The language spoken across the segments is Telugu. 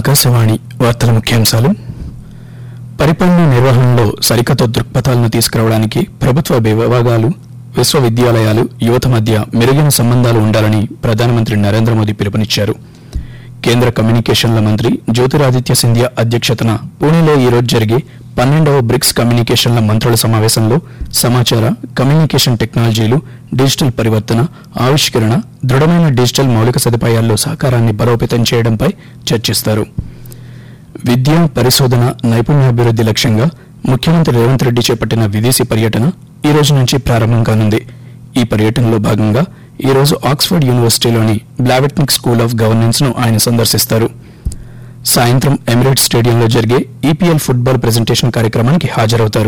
ఆకాశవాణి వార్తల ముఖ్యాంశాలు పరిపాలన నిర్వహణలో సరికొత్త దృక్పథాలను తీసుకురావడానికి ప్రభుత్వ విభాగాలు విశ్వవిద్యాలయాలు యువత మధ్య మెరుగైన సంబంధాలు ఉండాలని ప్రధానమంత్రి నరేంద్ర మోదీ పిలుపునిచ్చారు కేంద్ర కమ్యూనికేషన్ల మంత్రి జ్యోతిరాదిత్య సింధియా అధ్యక్షతన పూణేలో ఈ రోజు జరిగే పన్నెండవ బ్రిక్స్ కమ్యూనికేషన్ల మంత్రుల సమావేశంలో సమాచార కమ్యూనికేషన్ టెక్నాలజీలు డిజిటల్ పరివర్తన ఆవిష్కరణ దృఢమైన డిజిటల్ మౌలిక సదుపాయాల్లో సహకారాన్ని బలోపేతం చేయడంపై చర్చిస్తారు విద్య పరిశోధన నైపుణ్యాభివృద్ధి లక్ష్యంగా ముఖ్యమంత్రి రేవంత్ రెడ్డి చేపట్టిన విదేశీ పర్యటన ఈ రోజు నుంచి ప్రారంభం కానుంది ఈ పర్యటనలో భాగంగా ఈ రోజు ఆక్స్ఫర్డ్ యూనివర్సిటీలోని బ్లావెట్నిక్ స్కూల్ ఆఫ్ గవర్నెన్స్ ను ఆయన సందర్శిస్తారు సాయంత్రం ఎమిరేట్స్ స్టేడియంలో జరిగే ఈపీఎల్ ఫుట్బాల్ ప్రెజెంటేషన్ కార్యక్రమానికి హాజరవుతారు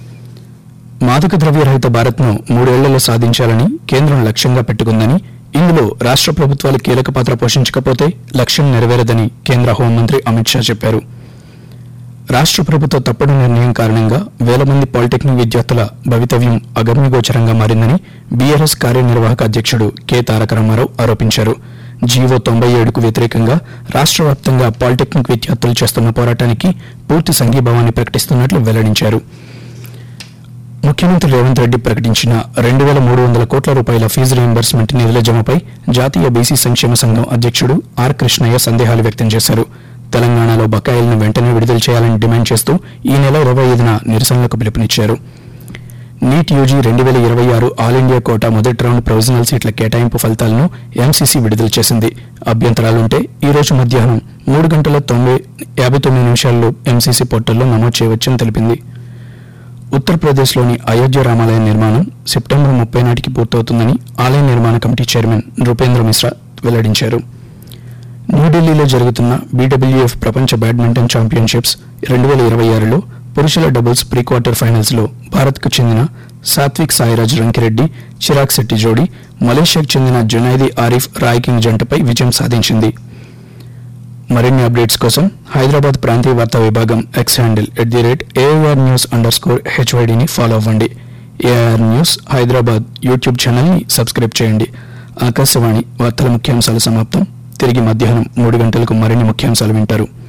మాదక ద్రవ్యరహిత భారత్ను మూడేళ్లలో సాధించాలని కేంద్రం లక్ష్యంగా పెట్టుకుందని ఇందులో రాష్ట్ర ప్రభుత్వాలు కీలక పాత్ర పోషించకపోతే లక్ష్యం నెరవేరదని కేంద్ర హోంమంత్రి అమిత్ షా చెప్పారు రాష్ట్ర ప్రభుత్వ తప్పుడు నిర్ణయం కారణంగా వేల మంది పాలిటెక్నిక్ విద్యార్థుల భవితవ్యం అగమ్యగోచరంగా మారిందని బీఆర్ఎస్ కార్యనిర్వాహక అధ్యక్షుడు కె తారక రామారావు ఆరోపించారు జీవో తొంభై ఏడుకు వ్యతిరేకంగా రాష్ట్ర వ్యాప్తంగా పాలిటెక్నిక్ విద్యార్థులు చేస్తున్న పోరాటానికి పూర్తి సంఘీభావాన్ని ప్రకటిస్తున్నట్లు వెల్లడించారు ముఖ్యమంత్రి రేవంత్ రెడ్డి ప్రకటించిన రెండు వేల మూడు వందల కోట్ల రూపాయల ఫీజు రీయింబర్స్మెంట్ నిధుల జమపై జాతీయ బీసీ సంక్షేమ సంఘం అధ్యక్షుడు ఆర్ కృష్ణయ్య సందేహాలు వ్యక్తం చేశారు తెలంగాణలో బకాయిలను వెంటనే విడుదల చేయాలని డిమాండ్ చేస్తూ ఈ నెల ఇరవై ఐదున నిరసనలకు పిలుపునిచ్చారు నీట్ యూజీ రెండు వేల ఇరవై ఆరు ఆల్ ఇండియా కోటా మొదటి రౌండ్ ప్రొవిజనల్ సీట్ల కేటాయింపు ఫలితాలను ఎంసీసీ విడుదల చేసింది అభ్యంతరాలుంటే ఈ రోజు మధ్యాహ్నం మూడు గంటల తొంభై యాభై తొమ్మిది నిమిషాల్లో ఎంసీసీ పోర్టల్లో నమోదు చేయవచ్చని తెలిపింది ఉత్తరప్రదేశ్లోని అయోధ్య రామాలయ నిర్మాణం సెప్టెంబర్ ముప్పై నాటికి పూర్తవుతుందని ఆలయ నిర్మాణ కమిటీ చైర్మన్ నృపేంద్ర మిశ్రా వెల్లడించారు న్యూఢిల్లీలో జరుగుతున్న బీడబ్ల్యూఎఫ్ ప్రపంచ బ్యాడ్మింటన్ ఛాంపియన్షిప్స్ రెండు వేల ఇరవై ఆరులో పురుషుల డబుల్స్ ప్రీ క్వార్టర్ ఫైనల్స్ లో భారత్కు చెందిన సాత్విక్ సాయిరాజ్ రంకిరెడ్డి చిరాగ్ శెట్టి జోడీ మలేషియాకు చెందిన జునైదీ ఆరిఫ్ రాయ్ కింగ్ జంటపై విజయం సాధించింది మరిన్ని అప్డేట్స్ కోసం హైదరాబాద్ ప్రాంతీయ వార్తా విభాగం X handle at the rate AIR news underscore హెచ్వైడిని ఫాలో అవ్వండి ఏఆర్ న్యూస్ హైదరాబాద్ యూట్యూబ్ ఛానల్ని సబ్స్క్రైబ్ చేయండి ఆకాశవాణి వార్తల ముఖ్యాంశాలు సమాప్తం తిరిగి మధ్యాహ్నం మూడు గంటలకు మరిన్ని ముఖ్యాంశాలు వింటారు